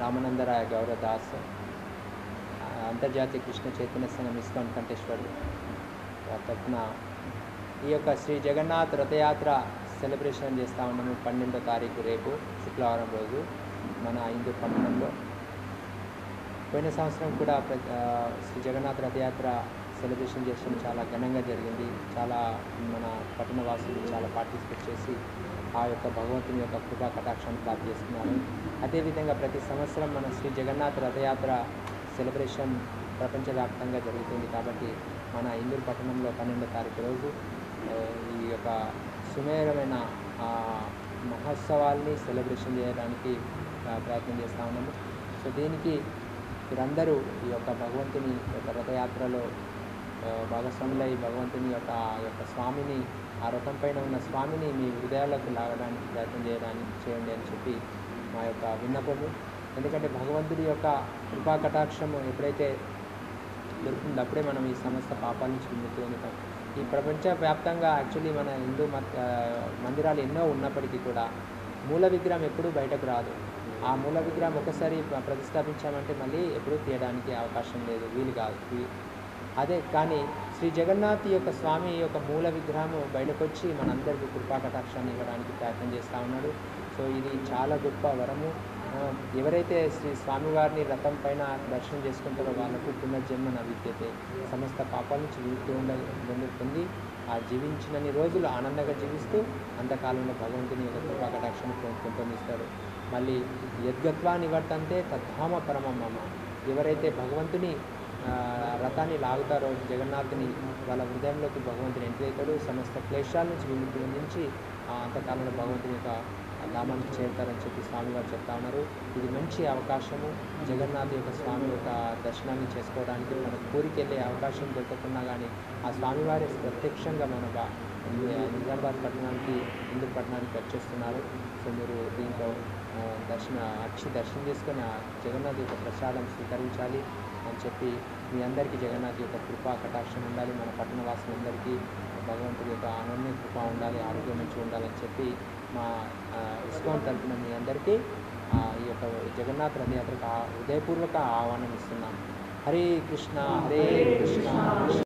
రామానందరాయ గౌరదాస్ ఆ, అంతర్జాతీయ కృష్ణ చైతన్య సంఘం ఇస్కాన్ కంటేశ్వరుడు వారి తరఫున ఈ యొక్క శ్రీ జగన్నాథ్ రథయాత్ర సెలబ్రేషన్ చేస్తూ ఉన్నాము పన్నెండో తారీఖు రేపు శుక్రవారం రోజు మన హిందూ పట్టణంలో పోయిన సంవత్సరం కూడా ప్ర- ఆ, శ్రీ జగన్నాథ్ రథయాత్ర సెలబ్రేషన్ చేసడం చాలా ఘనంగా జరిగింది చాలా మన పట్టణ వాసులు చాలా పార్టిసిపేట్ చేసి ఆ యొక్క భగవంతుని యొక్క కృపా కటాక్షాన్ని ప్రాప్తి చేసుకున్నారు అదేవిధంగా ప్రతి సంవత్సరం మన శ్రీ జగన్నాథ్ రథయాత్ర సెలబ్రేషన్ ప్రపంచవ్యాప్తంగా జరుగుతుంది కాబట్టి మన ఇందూరు పట్టణంలో పన్నెండో తారీఖు రోజు ఆ, ఈ యొక్క సుమేరమైన ఆ, మహోత్సవాల్ని సెలబ్రేషన్ చేయడానికి ఆ, ప్రయత్నం చేస్తూ ఉన్నాము సో దీనికి మీరందరూ ఈ యొక్క భగవంతుని యొక్క రథయాత్రలో ఆ, భాగస్వాములై భగవంతుని యొక్క ఆ యొక్క స్వామిని ఆ రథం పైన ఉన్న స్వామిని మీ హృదయాలకు లాగడానికి ప్రయత్నం చేయడానికి చేయండి అని చెప్పి మా యొక్క విన్నపము ఎందుకంటే భగవంతుడి యొక్క కృపా కటాక్షము ఎప్పుడైతే దొరుకుతుంది అప్పుడే మనం ఈ సమస్త పాపాల నుంచి విముక్తి పొందుతాం ఈ ప్రపంచ వ్యాప్తంగా యాక్చువల్లీ మన హిందూ మత ఆ, మందిరాలు ఎన్నో ఉన్నప్పటికీ కూడా మూల విగ్రహం ఎప్పుడూ బయటకు రాదు ఆ మూల విగ్రహం ఒకసారి ప్ర- ప్రతిష్టాపించామంటే మళ్ళీ ఎప్పుడూ తీయడానికి అవకాశం లేదు వీలు కాదు వీ- అదే కానీ శ్రీ జగన్నాథ్ యొక్క స్వామి యొక్క మూల విగ్రహము బయటకు వచ్చి మనందరికీ కృపా కటాక్షాన్ని ఇవ్వడానికి ప్రయత్నం చేస్తూ ఉన్నాడు సో ఇది చాలా గొప్ప వరము ఆ, ఎవరైతే శ్రీ స్వామివారిని రథం పైన దర్శనం చేసుకుంటారో వాళ్ళకు పునర్జన్మ నవిద్యతే సమస్త పాపాల నుంచి విముక్తి ఉండ పొందుతుంది ఆ జీవించినన్ని రోజులు ఆనందంగా జీవిస్తూ అంతకాలంలో భగవంతుని యొక్క కృపా కటాక్షాన్ని పొం- పెంపొందిస్తాడు మళ్ళీ యద్గత్వా నివర్తంతే తద్ధామ పరమమ్మ ఎవరైతే భగవంతుని ఆ, రథాన్ని లాగుతారో జగన్నాథుని వాళ్ళ హృదయంలోకి భగవంతుని ఎంట్రీ అవుతాడు సమస్త క్లేశాల నుంచి విముక్తి పొందించి ఆ అంతకాలంలో భగవంతుని యొక్క నామానికి చేరుతారని చెప్పి స్వామివారు చెప్తా ఉన్నారు ఇది మంచి అవకాశము జగన్నాథ్ యొక్క స్వామి యొక్క దర్శనాన్ని చేసుకోవడానికి మన కోరిక వెళ్ళే అవకాశం దొరకకున్నా కానీ ఆ స్వామివారి ప్రత్యక్షంగా మన బా నిజామాబాద్ పట్టణానికి హిందూ పట్టణానికి వచ్చేస్తున్నారు సో మీరు దీంట్లో ఆ, దర్శన వచ్చి దర్శనం చేసుకొని ఆ జగన్నాథ్ యొక్క ప్రసాదం స్వీకరించాలి అని చెప్పి మీ అందరికీ జగన్నాథ్ యొక్క కృప కటాక్షం ఉండాలి మన పట్టణ వాసులందరికీ భగవంతుడి యొక్క అనన్య కృప ఉండాలి ఆరోగ్యం మంచిగా ఉండాలని చెప్పి మా ఆ, ఇస్కాన్ తరపున మీ అందరికీ ఆ, ఈ యొక్క జగన్నాథ్ రథయాత్రకు ఆ- హృదయపూర్వక ఆహ్వానం ఇస్తున్నాం హరే కృష్ణ హరే కృష్ణ కృష్ణ